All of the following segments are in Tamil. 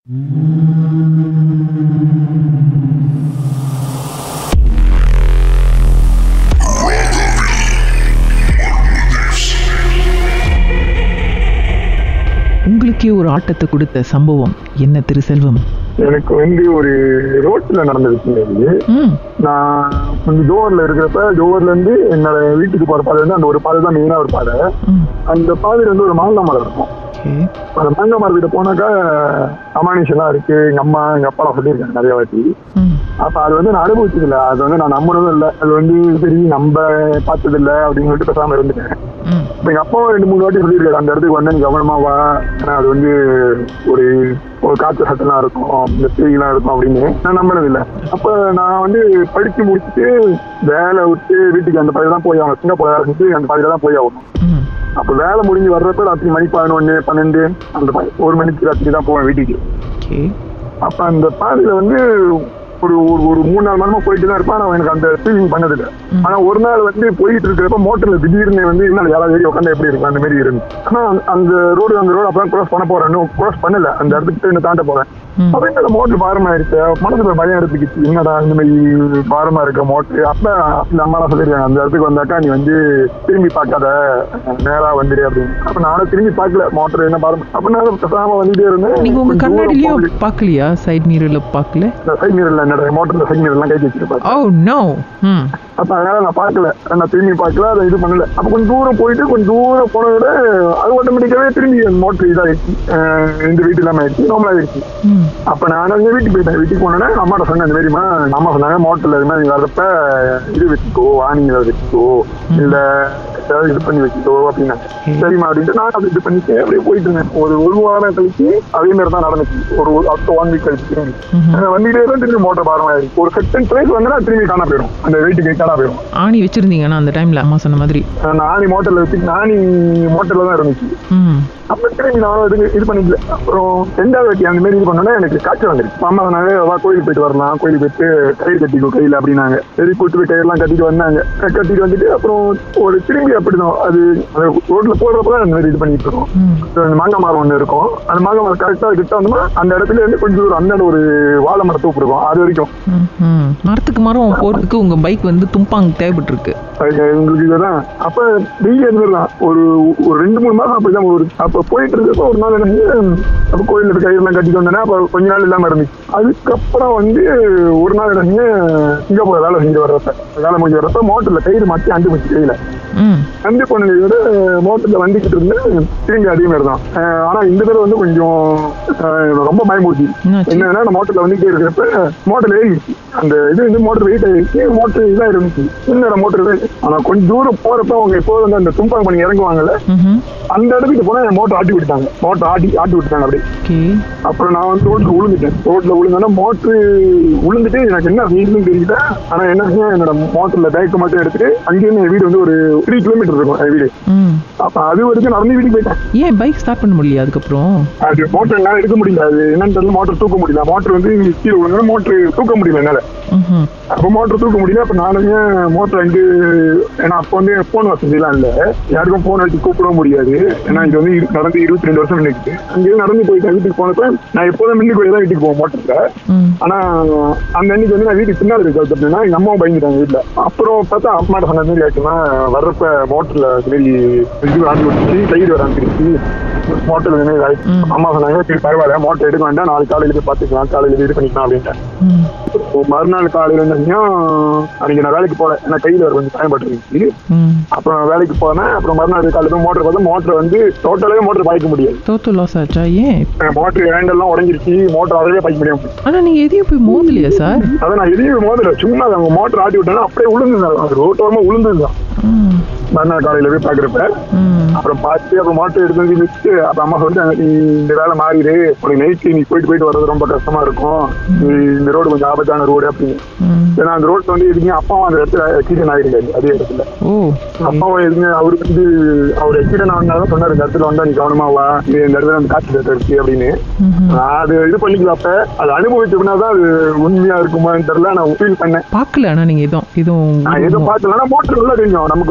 உங்களுக்கே ஒரு ஆட்டத்தை கொடுத்த சம்பவம் என்ன திருசெல்வம் எனக்கு வந்து ஒரு ரோட்ல நடந்த விஷயம் இது ம் நான் கொஞ்சம் ஜோர்ல இருக்கிறப்ப ஜோர்ல இருந்து என்னோட வீட்டுக்கு போற பாதை வந்து அந்த ஒரு பாதை தான் மெயினா ஒரு பாதை ம் அந்த பாதையில வந்து ஒரு மாங்காய் மரம் இருக்கும் ஓகே அந்த மாங்காய் மரத்திட்ட போனாக்கா அமானுஷெல்லாம் இருக்கு எங்க அம்மா எங்க அப்பாலாம் சொல்லியிருக்காங்க நிறைய வாட்டி ம் அப்ப அது வந்து நான் அனுபவிச்சது இல்ல அது வந்து நான் நம்பினதும் இல்லை அது வந்து சரி நம்ம பார்த்தது இல்ல அப்படின்னு சொல்லிட்டு பேசாம இருந்துட்டேன் ம் இப்ப எங்க அப்பாவும் ரெண்டு மூணு வாட்டி சொல்லியிருக்காரு அந்த இடத்துக்கு வந்து நீ கவனமா வா ஏன்னா அது வந்து ஒரு ஒரு காற்று சட்டம்லாம் இருக்கும் இந்த பேய்லாம் இருக்கும் அப்படின்னு நான் நம்பினது இல்லை அப்ப நான் வந்து படிச்சு முடிச்சுட்டு வேலை விட்டு வீட்டுக்கு அந்த பாதையில தான் போய் ஆகணும் சிங்கப்பூர் ஆரம்பிச்சு அந்த பாதையில தான் போய் ஆகணும் ம் அப்ப வேலை முடிஞ்சு வர்றப்ப ராத்திரி மணி பதினொன்னு பன்னெண்டு அந்த ப- ஒரு மணிக்கு ராத்திரி தான் போவேன் வீட்டுக்கு ஓகே அப்ப அந்த பாதையில வந்து ஒரு ஒரு ஒரு மூணு நாலு மாதமா போயிட்டு தான் இருப்பேன் ஆனா எனக்கு அந்த ஃபீலிங் பண்ணதில்லை ம். ஆனா ஒரு நாள் வந்து போயிட்டு இருக்கிறப்ப மோட்டர்ல திடீர்னு வந்து என்ன யாராவது ஏறி உட்காந்து எப்படி இருக்கும் அந்த மாதிரி இருந்து ஆனா அந்த- அந்த ரோடு அந்த ரோடு அப்பதான் கிராஸ் பண்ண போறேன் இன்னும் கிராஸ் பண்ணல அந்த இடத்துக்கு இன்னும் தாண்ட போறேன் ம் அப்ப இந்த மோட்டர் பாரமா இருக்கு மனசுல பயம் எடுத்துக்கிச்சு என்னடா இந்த மாதிரி பாரமா இருக்க மோட்டர் அப்ப இந்த அம்மா சொல்லிருக்காங்க அந்த இடத்துக்கு வந்தாக்கா நீ வந்து திரும்பி பார்க்காத நேரா வந்துடு அப்படின்னு அப்ப நானும் திரும்பி பார்க்கல மோட்டர் என்ன பாரம் அப்ப நான் பேசாம வந்துட்டே இருந்தேன் நீங்க உங்க கொஞ்சம் தூரம் கண்ணாடிலயும் போகுது. பார்க்கலையா சைடு மிரர்ல பார்க்கல இந்த சைட் மிரர்ல என்னோட மோட்டர்ல சைட் மிரர்லாம் கை வச்சிருப்பாரு ஓ நோ ம் அப்ப அதனால நான் பார்க்கல நான் திரும்பி பார்க்கல அதை இது பண்ணல அப்ப கொஞ்சம் தூரம் போயிட்டு கொஞ்சம் தூரம் போன விட அது ஆட்டோமேட்டிக்காவே திரும்பி மோட்டர் இதாயிடுச்சு அஹ் இந்த வீட்டு இல்லாம ஆயிடுச்சு நார்மல் ஆயிடுச்சு ம் அப்ப நான் வந்து வீட்டுக்கு போயிட்டேன் வீட்டுக்கு போனோன்னே அம்மாட்ட சொன்னேன் இந்த மாதிரிமா அம்மா சொன்னாங்க மோட்டர்ல இது மாதிரி வர்றப்ப இது வச்சுக்கோ வாணிங்க வச்சுக்கோ இல்ல ஏதாவது இது பண்ணி வச்சுக்கோ அப்படின்னாங்க சரிம்மா அப்படின்ட்டு நான் அப்படி இது பண்ணிட்டு அப்படியே போயிட்டு இருந்தேன் ஒரு ஒரு வாரம் கழிச்சு அதே மாதிரி தான் நடந்துச்சு ஒரு ஒரு அடுத்த ஒன் வீக் கழிச்சு திரும்பி ம்ஹும். அஹ் வந்துட்டே தான் திரும்பி மோட்டர் பாரம் ஆயிடுச்சு ஒரு செகண்ட் பிளேஸ் வந்தா திரும்பி காணா போயிடும் அந்த வீட்டுக்கு காணா போயிடும் ஆணி வச்சிருந்தீங்கன்னா அந்த டைம்ல அம்மா சொன்ன மாதிரி அஹ் நானி மோட்டர்ல வச்சு நானி மோட்டர்ல தான் இருந்துச்சு ம் அப்ப திரும்பி நானும் இது இது பண்ணிக்கல அப்புறம் ரெண்டாவது வாட்டி அந்த மாதிரி இது பண்ணோன்னா எனக்கு காய்ச்சல் வந்துருச்சு அம்மா சொன்னாங்க வா கோயிலுக்கு போயிட்டு வரலாம் கோயிலுக்கு போயிட்டு கயிறு கட்டிக்கோ கையில அப்படின்னாங்க சரி கூட்டு போய் கயிறுலாம் கட்டிட்டு வந்தாங்க க- கட்டிட்டு வந்துட்டு அப்புறம் ஒரு திரும்பி அப்படிதான் அது அந்த ரோட்ல போடுறப்ப அந்த மாதிரி இது பண்ணிட்டு இருக்கோம் ம் அந்த மாங்காய் மரம் ஒன்று இருக்கும் அந்த மாங்காய் மரம் கரெக்டாக கிட்ட வந்தோம்னா அந்த இடத்துல இருந்து கொஞ்சம் தூரம் அந்த ஒரு வாழை மரம் தூப்பு இருக்கும் அது வரைக்கும் ம், ம் மரத்துக்கு மரம் போறதுக்கு உங்க பைக் வந்து தும்பாங் தேவைப்பட்டிருக்கு அது எங்களுக்கு இதுதான் அப்ப டெய்லி இருந்துடலாம் ஒரு ஒரு ரெண்டு மூணு மாசம் அப்படிதான் ஒரு அப்ப போயிட்டு இருக்கப்ப ஒரு நாள் என்ன அப்ப கோயில்ல இருக்க கயிறுலாம் கட்டிட்டு வந்தேன்னா அப்ப கொஞ்ச நாள் இல்லாம இருந்துச்சு அதுக்கப்புறம் வந்து ஒரு நாள் என்ன சிங்கப்பூர் வேலை செஞ்சு வர்றப்ப வேலை முடிஞ்சு வர்றப்ப மோட்டர்ல கயிறு மாட்டி அண்டு போச்சு கையில ம் அண்டு போனதோட மோட்டர்ல வந்துகிட்டு இருந்தேன் திரும்பி அதே மாதிரி தான் அஹ் ஆனா இந்த தடவை வந்து கொஞ்சம் அஹ் ரொம்ப பயமுறுத்தி என்னாச்சு? என்னன்னா நான் மோட்டர்ல வந்துட்டே இருக்கிறப்ப மோட்டர்ல ஏறிடுச்சு அந்த இது வந்து மோட்டர் வெயிட் ஆயிடுச்சு மோட்டர் இதா இருந்துச்சு சின்ன மோட்டர் ஆனா கொஞ்சம் தூரம் போறப்ப அவங்க எப்போதும் வந்து அந்த தும்பாங்க பண்ணி இறங்குவாங்கல்ல ம்ஹும். அந்த இடத்துக்கு போனா என் மோட்டர் ஆட்டி விட்டாங்க மோட்டர் ஆட்டி ஆட்டி விட்டாங்க அப்படியே ஓகே அப்புறம் நான் வந்து ரோட்ல விழுந்துட்டேன் ரோட்ல விழுந்தோன்னா மோட்டர் விழுந்துட்டு எனக்கு என்ன வீடுன்னு தெரியல ஆனா என்ன செஞ்சேன், என்னோட மோட்டர்ல பேக் மட்டும் எடுத்துட்டு அங்கேயிருந்து என் வீடு வந்து ஒரு த்ரீ கிலோமீட்டர் இருக்கும் என் வீடு ம் அப்ப அது வரைக்கும் நடந்து வீட்டுக்கு போயிட்டேன் ஏன் பைக் ஸ்டார்ட் பண்ண முடியல அதுக்கப்புறம் அது மோட்டர் என்னால எடுக்க முடியல அது என்னன்னு தெரியல மோட்டர் தூக்க முடியல மோட்டர் வந்து கீழே விழுந்தா மோட்டர் தூக்க முடியல என்னால ம்ஹும். அப்ப மோட்டர் தூக்க முடியல அப்ப நானுமே மோட்டர் வந்து ஏன்னா அப்ப வந்து போன் வசதிலாம் இல்ல யாருக்கும் போன் வச்சு கூப்பிட முடியாது ஏன்னா இது வந்து இரு- நடந்து இருபத்தி ரெண்டு வருஷம் நினைக்குது அங்கேயும் நடந்து போயிட்டேன் வீட்டுக்கு போனப்ப நான் எப்போதும் மின்னி கோயில் தான் வீட்டுக்கு போவேன் மோட்டர்ல ம் ஆனா அந்த அன்னைக்கு வந்து நான் வீட்டுக்கு பின்னாடி இருக்க அப்படின்னா எங்க அம்மாவும் பயந்துட்டாங்க வீட்டுல அப்புறம் பார்த்தா அம்மாட்ட சொன்ன மாதிரி ஆச்சுன்னா வர்றப்ப மோட்டர்ல இது மாதிரி இது ஆண்டு விட்டுச்சு கயிறு வர ஆரம்பிச்சிருச்சு மோட்டர் இது மாதிரி ஆயிடுச்சு. ம். அம்மா சொன்னாங்க சரி பரவாயில்ல மோட்டர் எடுக்க வேண்டாம் நாளைக்கு காலையில போய் பாத்துக்கலாம் காலையில இது பண்ணிக்கலாம் அப்படின்ட்டு ம் இப்போ மறுநாள் காலையில இருந்தீங்கன்னா அன்னைக்கு நான் வேலைக்கு போல ஏன்னா கையில வர கொஞ்சம் பயன்பட்டுருந்துச்சு ம் அப்புறம் நான் வேலைக்கு போனேன் அப்புறம் மறுநாள் காலையில போய் மோட்டர் பார்த்தா மோட்டர் வந்து டோட்டலாவே மோட்டர் பாய்க்க முடியாது டோட்டல் லாஸ் ஆச்சா ஏன் மோட்டர் ஹேண்டல்லாம் உடஞ்சிருச்சு மோட்டர் அதவே பாய்க்க முடியும் ஆனா நீங்க எதையும் போய் மோதலையா சார் அதை நான் எதையும் மோதல சும்மா அவங்க மோட்டர் ஆட்டி விட்டேன்னா அப்படியே உளுந்துருந்தாங்க அது ரோட்டோரமா உளுந்துருந்தான் ம் மறுநாள் காலையில போய் பாக்குறப்ப ம் அப்புறம் பார்த்து அப்புறம் மோட்டர் எடுத்து வந்து வச்சுட்டு அப்ப அம்மா சொல்லிட்டாங்க நீ இந்த வேலை மாறிடு உனக்கு நைட்டு நீ போயிட்டு போயிட்டு வர்றது ரொம்ப கஷ்டமா இருக்கும் நீ இந்த ரோடு கொஞ்சம் ஆபத்தான ரோடு அப்படின்னு ம் ஏன்னா அந்த ரோட்ல வந்து எதுவுமே அப்பாவும் அந்த இடத்துல ஆக்சிடென்ட் ஆயிருக்காரு அதே இடத்துல ஓ சரி. அப்பாவும் எதுவுமே அவருக்கு வந்து அவர் ஆக்சிடென்ட் ஆனாலும் சொன்னாரு இந்த இடத்துல வந்தா நீ கவனமா வா நீ இந்த இடத்துல வந்து காய்ச்சல் இருக்கு அப்படின்னு ம்ஹும். நான் அது இது பண்ணிக்கல அப்ப அது அனுபவிச்சோம்னா தான் அது உண்மையா இருக்குமான்னு தெரியல நான் ஃபீல் பண்ணேன் பார்க்கல ஆனா நீங்க எதுவும் எதுவும் நான் எதுவும் பார்த்தல மோட்டர் உள்ள தெரியும் நமக்கு வந்து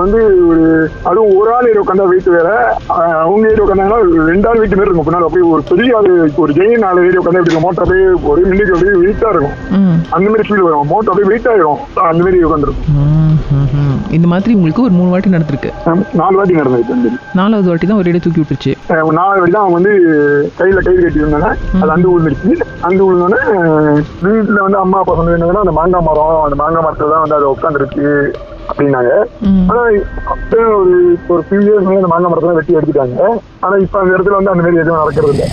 ஒரு அதுவும் ஒரு ஆள் ஏறி உட்காந்தா வெயிட் வேற அஹ் அவங்க ஏறி உட்காந்தாங்கன்னா ரெண்டு ஆள் வெயிட் மாதிரி இருக்கும் பின்னாடி அப்படியே ஒரு பெரிய ஆள் ஒரு ஜெயின் ஆள் ஏறி உட்காந்தா எப்படி மோட்டர் அப்படியே ஒரே மின்னுக்கு அப்படியே வெயிட்டா இருக்கும் ம் அந்த மாதிரி ஃபீல் வரும் மோட்டர் அப்படியே வெயிட் ஆயிரும் அந்த மாதிரி உட்காந்துருக்கும் ம், ம், ம். இந்த மாதிரி உங்களுக்கு ஒரு மூணு வாட்டி நடந்திருக்கு நாலு வாட்டி நடந்தது இந்த மாதிரி. நாலாவது வாட்டி தான் ஒரு இடம் தூக்கி விட்டுருச்சு அஹ் நாலாவது வாட்டி தான் அவங்க வந்து கையில கயிறு கட்டி இருந்தாங்க அது அந்து விழுந்துருச்சு அந்து விழுந்தோடனே வீட்டுல வந்து அம்மா அப்பா சொன்னது என்னன்னா அந்த மாங்காய் மரம் அந்த மாங்காய் மரத்துல தான் வந்து அது உட்காந்துருச்சு அப்படின்னாங்க ம் ஆனா அப்பயே ஒரு ஒரு ஃபியூ இயர்ஸ் முன்னாடி அந்த மாங்காய் மரத்தை வெட்டி எடுத்துட்டாங்க ஆனா இப்ப அந்த இடத்துல வந்து அந்த மாதிரி எதுவும் நடக்கிறது இல்லை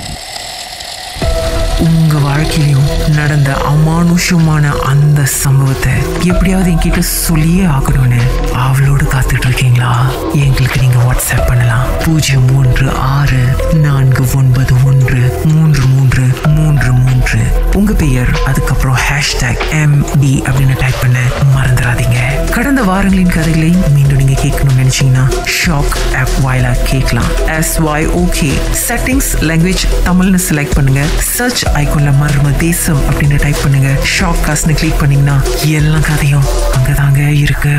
உங்க வாழ்க்கையிலும் நடந்த அமானுஷமான அந்த சம்பவத்தை எப்படியாவது என்கிட்ட சொல்லியே ஆகணும்னு அவளோடு காத்துட்டு இருக்கீங்களா எங்களுக்கு நீங்க வாட்ஸ்அப் பண்ணலாம் பூஜ்ஜியம் மூன்று ஆறு நான்கு ஒன்பது ஒன்று மூன்று மூன்று மூன்று மூன்று உங்க பெயர் அதுக்கப்புறம் ஹேஷ்டேக் எம் பி அப்படின்னு டைப் பண்ண மறந்துடாதீங்க கடந்த வாரங்களின் கதைகளை மீண்டும் நீங்க கேட்கணும்னு நினைச்சீங்கன்னா ஷாக் ஆப் வாயிலா கேட்கலாம் S Y O K settings language தமிழ்னு செலக்ட் பண்ணுங்க சர்ச் ஐக்கோன்ல மர்ம தேசம் அப்படின்னு டைப் பண்ணுங்க ஷாக் காஸ்ட்னு கிளிக் பண்ணீங்கன்னா எல்லா கதையும் அங்கதாங்க இருக்கு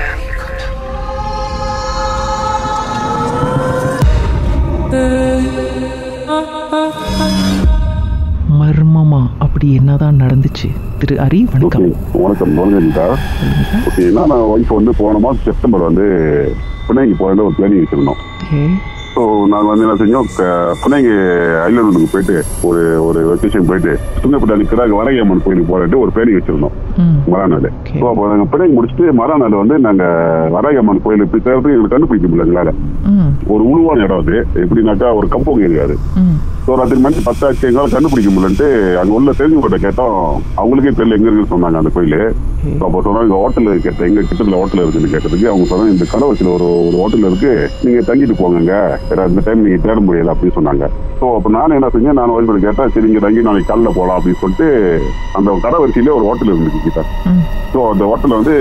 மர்மமா அப்படி என்னதான் நடந்துச்சு திரு ஹரி வணக்கம் ஓகே வணக்கம் வணக்கம்டா ஓகே நான் ஒய்ஃப் வந்து போன மாதம் செப்டம்பர் வந்து பிள்ளைங்க போகிற ஒரு பிளானிங் வச்சுருந்தோம் ஓகே ஸோ நாங்கள் வந்து என்ன செஞ்சோம் க- பிள்ளைங்க ஐலாண்டுக்கு போயிட்டு ஒரு ஒரு வெக்கேஷன் போயிட்டு துங்கப்பட்ட நிற்கிறாங்க வரையம்மன் கோயிலுக்கு போகிறட்டு ஒரு பிளானிங் வச்சுருந்தோம் ம் மராநாடு Okay. ஸோ அப்போ நாங்கள் பிள்ளைங்க முடிச்சுட்டு மராநாடு வந்து நாங்கள் வராயம்மன் கோயிலுக்கு போய் தேர்றது எங்களுக்கு கண்டுபிடிக்க முடியல எங்களால் ம் ஒரு உருவான இடம் அது எப்படின்னாக்கா ஒரு கம்பவுண்ட் இருக்காது ம் ஸோ ராத்திரி மணி பத்தாச்சு எங்களால் கண்டுபிடிக்க முடியலன்ட்டு அங்கே உள்ள தெரிஞ்சவங்கள்ட்ட கேட்டோம் அவங்களுக்கே தெரியல எங்க இருக்குன்னு சொன்னாங்க அந்த கோயில் அப்போ சொன்னாங்க ஹோட்டல் கேட்டேன் எங்க கிட்டத்தில் ஹோட்டல் இருக்குன்னு கேட்டதுக்கு அவங்க சொன்னாங்க இந்த கடவுச்சில் ஒரு ஒரு ஹோட்டல் இருக்கு நீங்க தங்கிட்டு போங்க வேற அந்த டைம் நீங்க தேட முடியல அப்படின்னு சொன்னாங்க ஸோ அப்போ நான் என்ன செஞ்சேன் நான் ஒய்ஃபோட கேட்டேன் சரி இங்க தங்கி நாளைக்கு காலைல போகலாம் அப்படின்னு சொல்லிட்டு அந்த கடவரிசையிலே ஒரு ஹோட்டல் இருந்துச்சு கிட்ட ம் ஸோ அந்த ஹோட்டலில் வந்து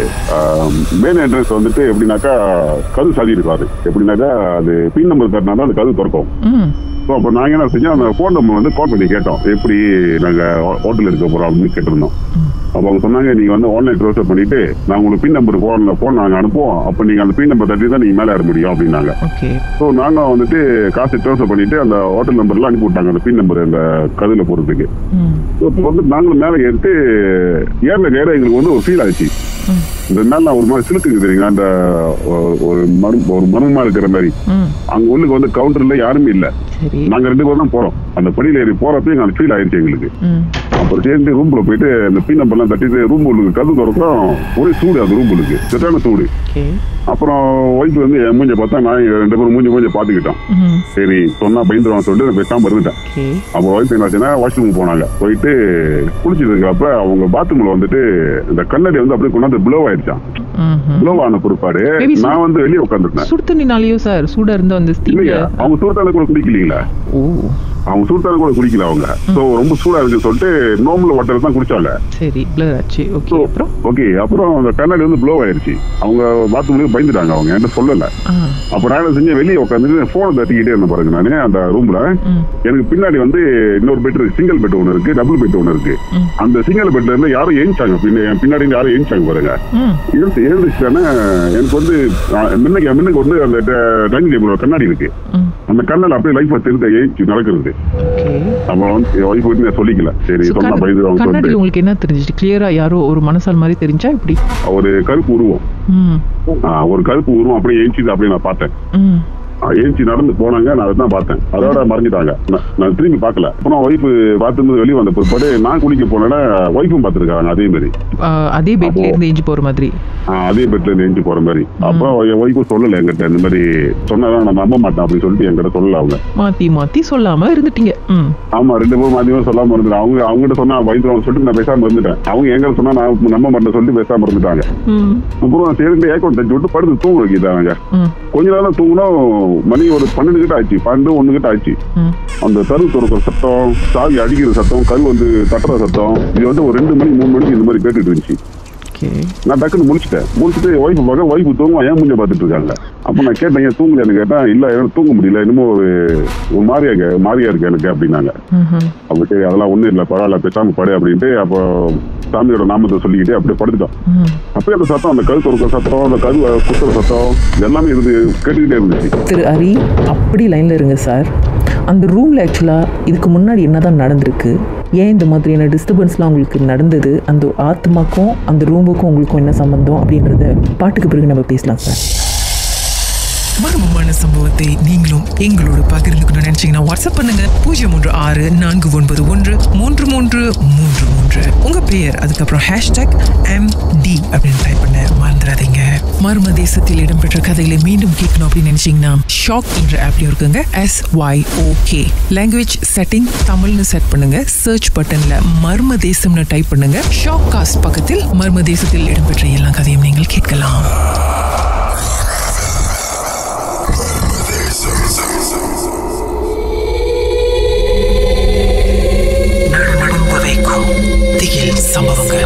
மெயின் என்ட்ரன்ஸ் வந்துட்டு எப்படின்னாக்கா கது சாதி இருக்காது எப்படின்னாக்கா அது பின் நம்பர் தட்டினா அந்த கது திறக்கும் ம் ஸோ அப்போ நாங்கள் என்ன செஞ்சோம் அந்த ஃபோன் நம்பர் வந்து கால் பண்ணி கேட்டோம் எப்படி நாங்கள் ஹோட்டல் இருக்க போகிறோம் அப்படின்னு கேட்டிருந்தோம் அப்போ அவங்க சொன்னாங்க நீங்கள் வந்து ஆன்லைன் ட்ரான்ஸ்ஃபர் பண்ணிட்டு நான் உங்களுக்கு பின் நம்பர் ஃபோன் ஃபோன் நாங்கள் அனுப்புவோம் அப்போ நீங்கள் அந்த பின் நம்பர் தட்டி தான் நீங்கள் மேலே ஏற முடியும் அப்படின்னாங்க ஓகே ஸோ நாங்கள் வந்துட்டு காசு ட்ரான்ஸ்ஃபர் பண்ணிட்டு அந்த ஹோட்டல் நம்பர்லாம் அனுப்பி விட்டாங்க அந்த பின் நம்பர் அந்த கதில் போகிறதுக்கு ம் ஸோ இப்போ வந்து நாங்களும் மேலே ஏறிட்டு ஏறின நேரம் எங்களுக்கு வந்து ஒரு ஃபீல் ஆச்சு ம் இந்த மேல ஒரு மாதிரி சிலுக்குங்க தெரியுங்களா அந்த ஒ- ஒரு மரு ஒரு மர்மமா இருக்கிற மாதிரி ம் அங்க உள்ளுக்கு வந்து கவுண்டர்ல யாருமே இல்ல சரி நாங்க ரெண்டு பேரும் தான் போறோம் அந்த படியில ஏறி போறப்ப எங்களுக்கு ஃபீல் ஆயிருச்சு எங்களுக்கு ம் அப்புறம் சேர்ந்து ரூம்ல போயிட்டு அந்த பீ நம்பர்லாம் தட்டிட்டு ரூம் உள்ளுக்கு கது திறக்கிறோம் ஒரே சூடு அந்த ரூம் உள்ளுக்கு சரியான சூடு ஓகே அப்புறம் ஒய்ஃப் வந்து என் மூஞ்ச பார்த்தா நான் ரெண்டு பேரும் மூஞ்சி மூஞ்ச பாத்துக்கிட்டோம் ம் சரி சொன்னா பயந்துருவான்னு சொல்லிட்டு நான் பேசாம இருந்துட்டேன் ஓகே அப்போ ஒய்ஃப் என்னாச்சுன்னா வாஷ்ரூம் போனாங்க போயிட்டு குளிச்சிட்டு இருக்கிறப்ப அவங்க பாத்ரூம்ல வந்துட்டு இந்த கண்ணாடி வந்து அப்படியே கொண்டாந்து ப்ளோ ஆயிடுச்சான் ம் ப்ளோ ஆன பிற்பாடு Maybe சு- நான் வந்து வெளியே உட்காந்துருந்தேன் சுடு தண்ணினாலேயோ சார் சூடா இருந்தா வந்து இல்லையா ஸ்டீம்ல அவங்க சூழ்த்தான கூட குடிக்கலீங்களா ஓ அவங்க சூழ்த்தான கூட குடிக்கல அவங்க சோ ரொம்ப சூடா இருக்குன்னு சொல்லிட்டு நார்மல் வாட்டர் தான் குடிச்சாங்க சரி பிளர் ஆச்சு ஓகே அப்புறம் ஓகே அப்புறம் அந்த கண்ணாடி வந்து ப்ளோ ஆயிருச்சு அவங்க பாத்ரூம்ல பயந்துட்டாங்க அவங்க என்கிட்ட சொல்லல ஆ அப்ப நான் என்ன செஞ்சேன் வெளியே உட்காந்துட்டு போனை தட்டிக்கிட்டே இருந்தேன் பாருங்க நானு அந்த ரூம்ல ம் எனக்கு பின்னாடி வந்து இன்னொரு பெட் இருக்கு சிங்கிள் பெட் ஒன்று இருக்கு டபுள் பெட் ஒன்று இருக்கு ம். அந்த சிங்கிள் பெட்ல இருந்து யாரும் ஏஞ்சாங்க பின்ன என் பின்னாடி இருந்து யாரும் ஏஞ்சாங்க பாருங்க ம் எழுந்து எழுந்துச்சுட்டானே எனக்கு வந்து அஹ், முன்னுக்கு முன்னுக்கு வந்து அந்த டைனிங் டேபிள் கண்ணாடி இருக்கு ம் அந்த கண்ணில் அப்படியே லைஃப் தெரிந்த ஏஞ்சி நடக்கிறது ஓகே அப்ப வந்து என் ஒய்ஃப் வந்து நான் சொல்லிக்கல சரி So, சொன்னா கண்ண- பயந்துருவாங்க கண்ணாடியில் சொல்லிட்டு உங்களுக்கு என்ன தெரிஞ்சிச்சு கிளியரா யாரோ ஒரு மனசால் மாதிரி தெரிஞ்சா இப்படி ஒரு கருப்பு உருவம் ம் ஆஹ், ஒரு கருப்பு உருவம் அப்படியே ஏஞ்சிது அப்படியே நான் பார்த்தேன் ம் ஆஹ், ஏஞ்சி நடந்து போனாங்க நான் அதை தான் பார்த்தேன் அதோட மறைஞ்சிட்டாங்க நான் நான் திரும்பி பார்க்கல அப்புறம் ஒய்ஃப் பார்த்துட்டு வெளியே வந்த பிற்பாடு நான் குளிக்க போனேன்னா ஒய்ஃபும் பார்த்துருக்காங்க அதே மாதிரி ஆ, அதே பெட்ல இருந்து எஞ்சி போற மாதிரி ஆஹ், அதே பெட்ல இருந்து ஏஞ்சி போற மாதிரி அப்போ என் ஒய்ஃபும் சொல்லல என்கிட்ட இந்த மாதிரி சொன்னாதான் நான் நம்ப மாட்டேன் அப்படின்னு சொல்லிட்டு என்கிட்ட சொல்லல அவங்க மாத்தி மாத்தி சொல்லாம இருந்துட்டீங்க ம் ஆமா ரெண்டு பேரும் அதிகமாக சொல்லாம இருந்துட்டேன் அவங்க அவங்ககிட்ட சொன்னா பயந்துருவாங்க சொல்லிட்டு நான் பேசாம இருந்துட்டேன் அவங்க எங்க சொன்னா நான் நம்ப மாட்டேன் சொல்லிட்டு பேசாம இருந்துட்டாங்க ம் அப்புறம் சேர்ந்து ஏக்கம் தச்சு விட்டு படுத்து தூங்க வைக்கிட்டாங்க ம் கொஞ்ச நேரம் தூங்கினோம் மணி ஒரு பன்னெண்டு கிட்ட ஆச்சு பன்னெண்டு ஒண்ணு கிட்ட ஆச்சு ம் அந்த கரு துறக்கிற சத்தம் சாவி அடிக்கிற சத்தம் கரு வந்து தட்டுற சத்தம் இது வந்து ஒரு ரெண்டு மணி மூணு மணிக்கு இந்த மாதிரி கேட்டுட்டு இருந்துச்சு ஓகே நான் டக்குன்னு முடிச்சிட்டேன் முடிச்சுட்டு ஒய்ஃப் பார்க்க ஒய்ஃப் தூங்குவா ஏன் மூஞ்ச பார்த்துட்டு இருக்காங்க அப்ப நான் கேட்டேன் ஏன் தூங்கலையான்னு கேட்டேன் இல்ல எனக்கு தூங்க முடியல இன்னமும் ஒரு ஒரு மாதிரியா இருக்கு- மாதிரியா இருக்கு எனக்கு அப்படின்னாங்க ம் அப்போ சரி அதெல்லாம் ஒண்ணும் இல்லை பரவாயில்ல பேசாம படு அப்படின்ட்டு அப்போ சாமியோட நாமத்தை சொல்லிக்கிட்டே அப்படியே படுத்துட்டோம் ம். அப்பயே அந்த சத்தம் அந்த கரு துறக்கிற சத்தம் அந்த கரு குத்துற சத்தம் இது எல்லாமே இருந்து கேட்டுக்கிட்டே இருந்துச்சு திரு ஹரி அப்படி லைனில் இருங்க சார் அந்த ரூமில் ஆக்சுவலாக இதுக்கு முன்னாடி என்னதான் நடந்திருக்கு ஏன் இந்த மாதிரியான டிஸ்டர்பன்ஸ்லாம் உங்களுக்கு நடந்தது அந்த ஆத்மாக்கும் அந்த ரூமுக்கும் உங்களுக்கும் என்ன சம்பந்தம் அப்படின்றத பாட்டுக்கு பிறகு நம்ம பேசலாம் சார் மர்மமான சம்பவத்தை நீங்களும் எங்களோடு பகிர்ந்துக்கணும்னு நினைச்சீங்கன்னா வாட்ஸ்அப் பண்ணுங்க பூஜ்ஜியம் மூன்று ஆறு நான்கு ஒன்பது ஒன்று மூன்று மூன்று மூன்று மூன்று உங்க பெயர் அதுக்கப்புறம் ஹேஷ்டாக் எம் டி அப்படின்னு டைப் பண்ண மறந்துடாதீங்க மர்ம தேசத்தில் இடம்பெற்ற கதைகளை மீண்டும் கேட்கணும் அப்படின்னு நினைச்சீங்கன்னா ஷாக் என்ற ஆப்லயும் இருக்குங்க S Y O K language setting தமிழ்னு செட் பண்ணுங்க சர்ச் பட்டன்ல மர்ம தேசம்னு டைப் பண்ணுங்க ஷாக் காஸ்ட் பக்கத்தில் மர்ம தேசத்தில் இடம்பெற்ற எல்லா கதையும் நீங்கள் கேட்கலாம் நடுநடுங்க வைக்கும் திகில் சம்பவங்கள்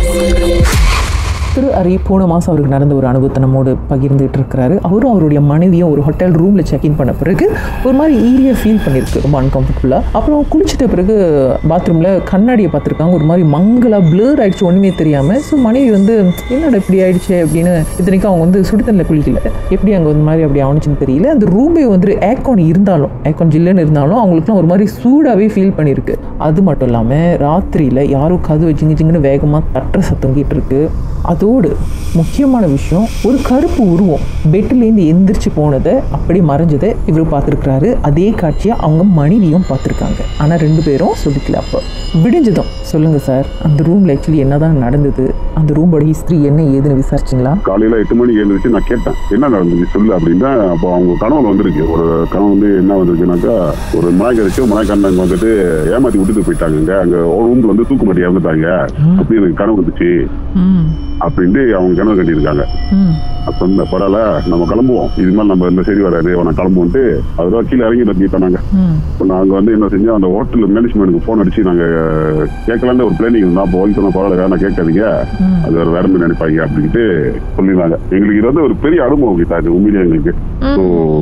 திரு ஹரி போன மாதம் அவருக்கு நடந்த ஒரு அனுபவத்தை நம்மோடு பகிர்ந்துட்டு இருக்கிறாரு அவரும் அவருடைய மனைவியும் ஒரு ஹோட்டல் ரூமில் செக்இன் பண்ண பிறகு ஒரு மாதிரி ஈரியாக ஃபீல் பண்ணியிருக்கு ரொம்ப அன்கம்ஃபர்டபுளாக அப்புறம் குளிச்சிட்ட பிறகு பாத்ரூமில் கண்ணாடியை பார்த்துருக்காங்க ஒரு மாதிரி மங்கலாக பிளர் ஆயிடுச்சு ஒன்றுமே தெரியாமல் ஸோ மனைவி வந்து என்னடா இப்படி ஆயிடுச்சு அப்படின்னு இத்தனைக்கும் அவங்க வந்து சுடுதண்ணில் குளிக்கல எப்படி அங்கே வந்து மாதிரி அப்படி ஆனிச்சுன்னு தெரியல அந்த ரூமே வந்து ஏக்கான் இருந்தாலும் ஏக்கான் ஜில்லுன்னு இருந்தாலும் அவங்களுக்குலாம் ஒரு மாதிரி சூடாகவே ஃபீல் பண்ணியிருக்கு அது மட்டும் இல்லாமல் ராத்திரியில் யாரோ கதவு ஜிங்கு ஜிங்குன்னு வேகமாக தட்டுற சத்தம் கேட்டு இருக்கு அதோடு முக்கியமான விஷயம் ஒரு கருப்பு உருவம் பெட்டிலேருந்து எந்திரிச்சு போனதை அப்படி மறைஞ்சதை இவர் பார்த்துருக்குறாரு அதே காட்சியை அவங்க மனைவியும் பார்த்துருக்காங்க ஆனால் ரெண்டு பேரும் சொல்லிக்கல அப்போ விடிஞ்சதும் சொல்லுங்கள் சார் அந்த ரூமில் ஆக்சுவலி என்னதான் நடந்தது அந்த ரூமோட ஹிஸ்ட்ரி என்ன ஏதுன்னு விசாரிச்சிங்களா காலையில எட்டு மணிக்கு எழுந்திரிச்சு நான் கேட்டேன் என்ன நடந்துச்சு சொல்லு அப்படின்னா அப்போ அவங்க கனவுல வந்திருக்கு ஒரு கனவு வந்து என்ன வந்திருக்குனாக்கா ஒரு மலாய்க்கரைச்சு மலாய்க்காரங்க வந்துட்டு ஏமாத்தி விட்டுட்டு போயிட்டாங்க அங்க ரூம்ல வந்து தூக்கு மாட்டி இறந்துட்டாங்க அப்படி எனக்கு கனவு வந்துச்சு ம் அப்படின்ட்டு அவங்க கனவு கட்டியிருக்காங்க ம் அப்ப இந்த பரவாயில்ல நம்ம கிளம்புவோம் இது மாதிரி நம்ம இந்த சரி வராது நான் கிளம்புவோன்ட்டு அதெல்லாம் கீழே இறங்கி தட்டி பண்ணாங்க ம் இப்போ நாங்க வந்து என்ன செஞ்சோம் அந்த ஹோட்டல் மேனேஜ்மெண்ட்டுக்கு ஃபோன் அடிச்சு நாங்க கேட்கலான்னு ஒரு பிளானிங் இருந்தா அப்போ ஒய்ஃப் சொன்னா பரவாயில்ல வேணா கேட்காதீங்க அது ஒரு வேற மாதிரி நினைப்பாங்க அப்படின்ட்டு சொல்லியிருந்தாங்க எங்களுக்கு இது வந்து ஒரு பெரிய அனுபவம் கீதா இது உண்மையிலே எங்களுக்கு ஸோ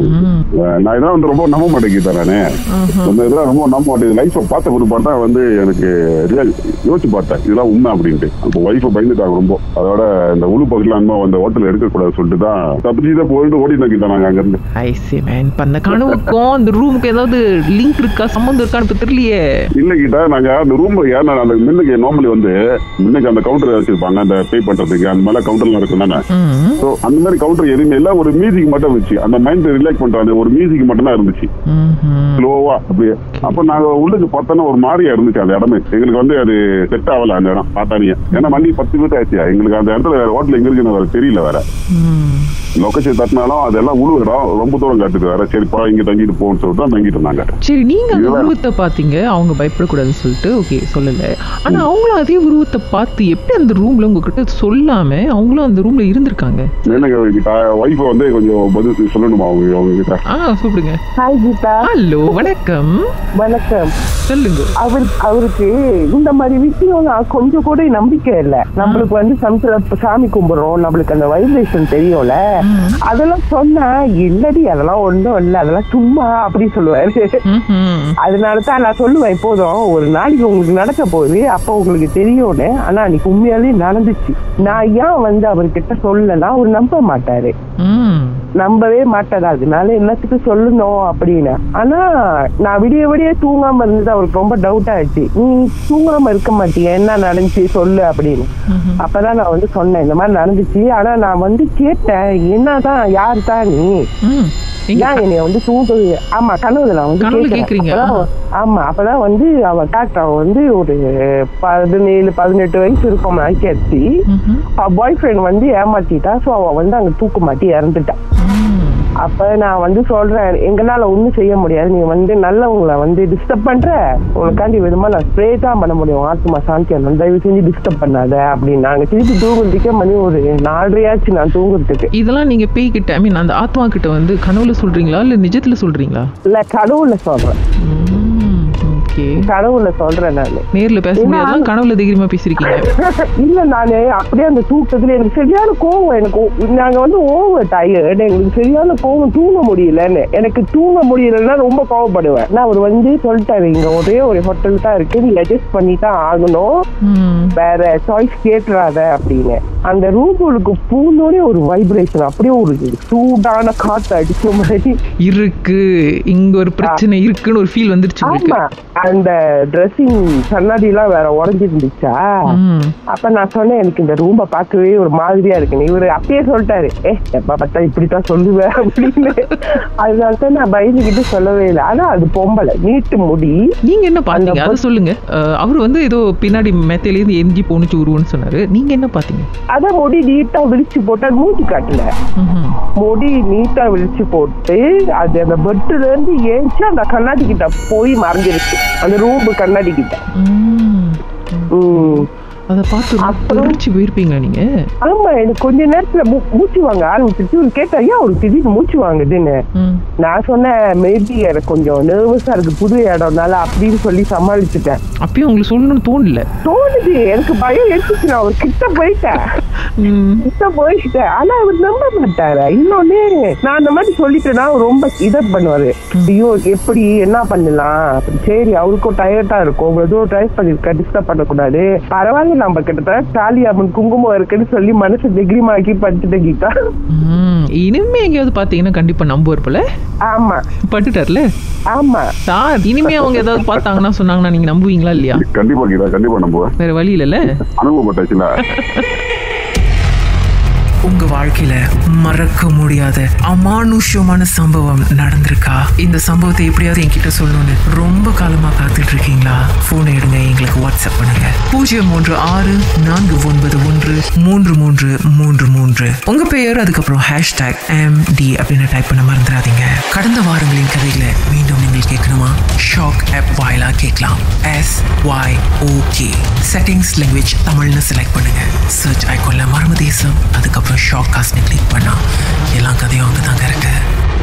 நான் இதான் வந்து ரொம்ப நம்ப மாட்டேன் கீதா நானு இந்த இதெல்லாம் ரொம்ப நம்ப மாட்டேன் லைஃப்பை பார்த்த பிற்பாடு தான் வந்து எனக்கு real- யோசிச்சு பார்த்தேன் இதெல்லாம் உண்மை அப்படின்ட்டு அப்போ ஒய்ஃபை பயந்துட்டாங்க ரொம்ப அதோட இந்த உழு பகுதியில் அன்பா அந்த ஹோட்டல் எடுக்கக்கூடாது சொல்லிட்டு தான் தப்பிச்சு தான் போயிட்டு ஓடிட்டு கீதா நாங்க அங்கிருந்து ஐ சி மேன் இப்போ அந்த கனவுக்கும் அந்த ரூமுக்கு ஏதாவது லிங்க் இருக்கா சம்மந்தம் இருக்கான்னு இப்போ தெரியலையே இல்ல கிட்ட நாங்க அந்த ரூம்ல ஏன்னா அந்த மின்னுக்கு நார்மலி வந்து மின்னுக்கு அந்த கவுண்டர் வச்சிருப்பாங்க அந்த பே பண்றதுக்கு அந்த மாதிரி கவுண்டர்லாம் இருக்கும் தானே ம் ஸோ அந்த மாதிரி கவுண்டர் எதுவுமே இல்ல ஒரு மியூசிக் மட்டும் இருந்துச்சு அந்த மைண்ட் ரிலாக்ஸ் பண்ற அந்த ஒரு மியூசிக் மட்டும் தான் இருந்துச்சு ம் ஸ்லோவா அப்படியே அப்ப நாங்க உள்ளுக்கு பார்த்தோன்னா ஒரு மாதிரியா இருந்துச்சு அந்த இடமே எங்களுக்கு வந்து அது செட் ஆகல அந்த இடம் பார்த்தானிய ஏன்னா மணி பத்து நிமிஷம் ஆச்சு எங்களுக்கு அந்த இடத்துல வேற ஹோட்டல் எங்க இருக்குன்னு வேற தெரியல வேற ம் லொக்கேஷன் தட்டினாலும் அதெல்லாம் உழு இடம் ரொம்ப தூரம் காட்டுது வேற சரி பா இங்க தங்கிட்டு போன்னு சொல்லிட்டு தான் தங்கிட்டு இருந்தாங்க சரி நீங்க அந்த இதுதான். உருவத்தை பாத்தீங்க அவங்க பயப்படக்கூடாதுன்னு சொல்லிட்டு ஓகே சொல்லல ஆனா அவங்களும் அதே உருவத்தை பார்த்து எப்படி அந்த ரூம்ல உங்ககிட்ட சொல்லாம அவங்களும் அந்த ரூம்ல இருந்திருக்காங்க எனக்கு ஒய்ஃபை வந்து கொஞ்சம் பதில் சொல்லணுமா அவங்க அவங்க கிட்ட ஆ கூப்பிடுங்க ஹாய் கீதா ஹலோ வணக்கம் வணக்கம் சொல்லுங்க அவர் அவருக்கு இந்த மாதிரி விஷயம் கொஞ்சம் கூட நம்பிக்கை இல்ல நம்மளுக்கு வந்து சமுத்திர சாமி கும்பிடுறோம் நம்மளுக்கு அந்த வைப்ரேஷன் தெரியும்ல அதெல்லாம் சொன்னா இல்லடி அதெல்லாம் ஒண்ணும் இல்ல அதெல்லாம் சும்மா அப்படி சொல்லுவாரு ம்ஹும். அதனால தான் நான் சொல்லுவேன் எப்போதும் ஒரு நாளைக்கு உங்களுக்கு நடக்க போகுது அப்போ உங்களுக்கு தெரியும்னு ஆனா அன்னைக்கு உண்மையாலே நடந்துச்சு நான் ஏன் வந்து அவர்கிட்ட சொல்லனா அவர் நம்ப மாட்டாரு ம் நம்பவே மாட்டாரு அதனால என்னத்துக்கு சொல்லணும் அப்படின்னு ஆனா நான் விடிய விடிய தூங்காம இருந்தது அவருக்கு ரொம்ப டவுட் ஆயிடுச்சு நீ தூங்காம இருக்க மாட்டியா என்ன நடந்துச்சு சொல்லு அப்படின்னு அப்பதான் நான் வந்து சொன்னேன் இந்த மாதிரி நடந்துச்சு ஆனா நான் வந்து கேட்டேன் என்னதான் யாரு தான் நீ ம் எங்க ஏன் என்னைய வந்து தூங்க ஆமா கனவுல நான் வந்து கனவுல கேக்குறேன். கேக்குறீங்க? அப்பதான் ஆமா அப்பதான் வந்து அவன் டாக்டர் அவன் வந்து ஒரு பதினேழு பதினெட்டு வயசு இருக்கும் கேட்டு ம்ஹும். பாய் ஃப்ரெண்ட் வந்து ஏமாத்திட்டா சோ அவ வந்து அங்க தூக்கு மாட்டி இறந்துட்டான் ம். அப்ப நான் வந்து சொல்றேன் எங்கனால ஒண்ணும் செய்ய முடியாது நீ வந்து நல்லவங்களை வந்து டிஸ்டர்ப் பண்ற உனக்காண்டி விதமா நான் ஸ்ப்ரே தான் பண்ண முடியும் ஆத்மா சாந்தி அந்த தயவு செஞ்சு டிஸ்டர்ப் பண்ணாத அப்படின்னு நாங்க திருப்பி தூங்குறதுக்கே மணி ஒரு நாலரையாச்சு நான் தூங்குறதுக்கு இதெல்லாம் நீங்க பேய் கிட்ட ஐ மீன் அந்த ஆத்மா கிட்ட வந்து கனவுல சொல்றீங்களா இல்ல நிஜத்துல சொல்றீங்களா இல்ல கடவுள சொல்றேன் ம், ஓகே கனவுல சொல்றேன் நானு நேர்ல பேச முடியாதான் கனவுல தைரியமா பேசிருக்கீங்க இல்ல நானு அப்படியே அந்த தூக்கத்துல எனக்கு சரியான கோவம் எனக்கு ஓ- நாங்க வந்து ஓவர் டயர்டு எங்களுக்கு சரியான கோவம் தூங்க முடியலன்னு எனக்கு தூங்க முடியலன்னா ரொம்ப கோவப்படுவேன் நான் அவர் வந்து சொல்லிட்டாரு இங்க ஒரே ஒரு ஹோட்டல் தான் இருக்கு நீ அட்ஜஸ்ட் பண்ணி தான் ஆகணும் ம். வேற சாய்ஸ் கேட்டுறாத அப்படின்னு அந்த ரூமுக்கு பூந்தோடனே ஒரு வைப்ரேஷன் அப்படியே ஒரு சூடான காத்து அடிச்ச மாதிரி இருக்கு இங்க ஒரு பிரச்சனை இருக்குன்னு ஒரு ஃபீல் வந்துருச்சு உங்களுக்கு ஆமா அந்த ட்ரெஸ்ஸிங் கண்ணாடி எல்லாம் வேற உடஞ்சிருந்துச்சா ம். அப்ப நான் சொன்னேன் எனக்கு இந்த ரூம்ப பார்க்கவே ஒரு மாதிரியா இருக்கு இவரு அப்பயே சொல்லிட்டாரு ஏ எப்ப பார்த்தா இப்படித்தான் சொல்லுவேன் அப்படின்னு அதனால தான் நான் பயந்துகிட்டு சொல்லவே இல்லை ஆனா அது பொம்பளை நீட்டு முடி நீங்க என்ன பாத்தீங்க அந்த அதை சொல்லுங்க அஹ், அவர் வந்து ஏதோ பின்னாடி மெத்தையில இருந்து எஞ்சி போணுச்சு உருவன்னு சொன்னாரு நீங்க என்ன பாத்தீங்க அதான் முடி நீட்டா விரிச்சு போட்டு அது மூஞ்சி காட்டல ம்ஹும். முடி நீட்டா விரிச்சு போட்டு அது அந்த பெட்ல இருந்து ஏஞ்சி அந்த கண்ணாடி கிட்ட போய் மறைஞ்சிருச்சு அந்த ரூம் கண்ணாடி கிட்ட ம். உம் அதை பார்த்து ரொம்ப அப்புறம்? அதிர்ச்சி போயிருப்பீங்களா நீங்க ஆமா எனக்கு கொஞ்ச நேரத்துல மூ- மூச்சு வாங்க ஆரம்பிச்சிருச்சு இவரு கேட்டா ஏன் அவருக்கு திடீர்னு மூச்சு வாங்குதுன்னு ம். நான் சொன்னேன் மேபி எனக்கு கொஞ்சம் நர்வஸா இருக்கு புது இடம்னால அப்படின்னு சொல்லி சமாளிச்சுட்டேன் அப்பயும் உங்களுக்கு சொல்லணும்னு தோணல தோணுது எனக்கு பயம் எடுத்துச்சு நான் அவர் கிட்ட போயிட்டேன் ம். கிட்ட போயிட்டேன் ஆனா அவர் நம்ப மாட்டாரு இன்னொன்னு நான் அந்த மாதிரி சொல்லிட்டேன்னா அவர் ரொம்ப இதை பண்ணுவாரு ஐயோ எப்படி என்ன பண்ணலாம் சரி அவருக்கும் டயர்டா இருக்கும் ஏதோ ட்ரை பண்ணிருக்க டிஸ்டர்ப் பண்ணக்கூடாது பரவாயில்ல நம்ம கிட்டத்தட்ட தாலி அம்மன் குங்குமம் இருக்குன்னு சொல்லி மனசு திகிரிமாக்கி பட்டுட்டு கீதா ம். இனிமே எங்கேயாவது பாத்தீங்கன்னா கண்டிப்பா நம்புவார் போல ஆமா பட்டுட்டார்ல ஆமா சார் இனிமே அவங்க ஏதாவது பார்த்தாங்கன்னா சொன்னாங்கன்னா நீங்க நம்புவீங்களா இல்லையா கண்டிப்பா கீதா கண்டிப்பா நம்புவேன் வேற வழி இல்லைல்ல அனுபவப்பட்டாச்சுல உங்க வாழ்க்கையில மறக்க முடியாத அமானுஷ்யமான சம்பவம் நடந்திருக்கா இந்த சம்பவத்தை எப்படியாவது என்கிட்ட சொல்லணும்னு ரொம்ப காலமா காத்துட்டு இருக்கீங்களா போன் எடுங்க எங்களுக்கு வாட்ஸ்அப் பண்ணுங்க பூஜ்ஜியம் மூன்று ஆறு நான்கு ஒன்பது ஒன்று மூன்று மூன்று மூன்று மூன்று உங்க பெயர் அதுக்கப்புறம் ஹேஷ்டாக் எம் டி அப்படின்னு டைப் பண்ண மறந்துடாதீங்க கடந்த வாரங்களின் கதைகளை மீண்டும் நீங்கள் கேட்கணுமா ஷாக் ஆப் வாயிலா கேட்கலாம் S Y O K settings language தமிழ்னு செலக்ட் பண்ணுங்க சர்ச் ஐக்கோன்ல மர்ம தேசம் அதுக்கப்புறம் ஷாக் காஸ்ட்னு கிளிக் பண்ணா எல்லா கதையும் அங்கே தாங்க இருக்கு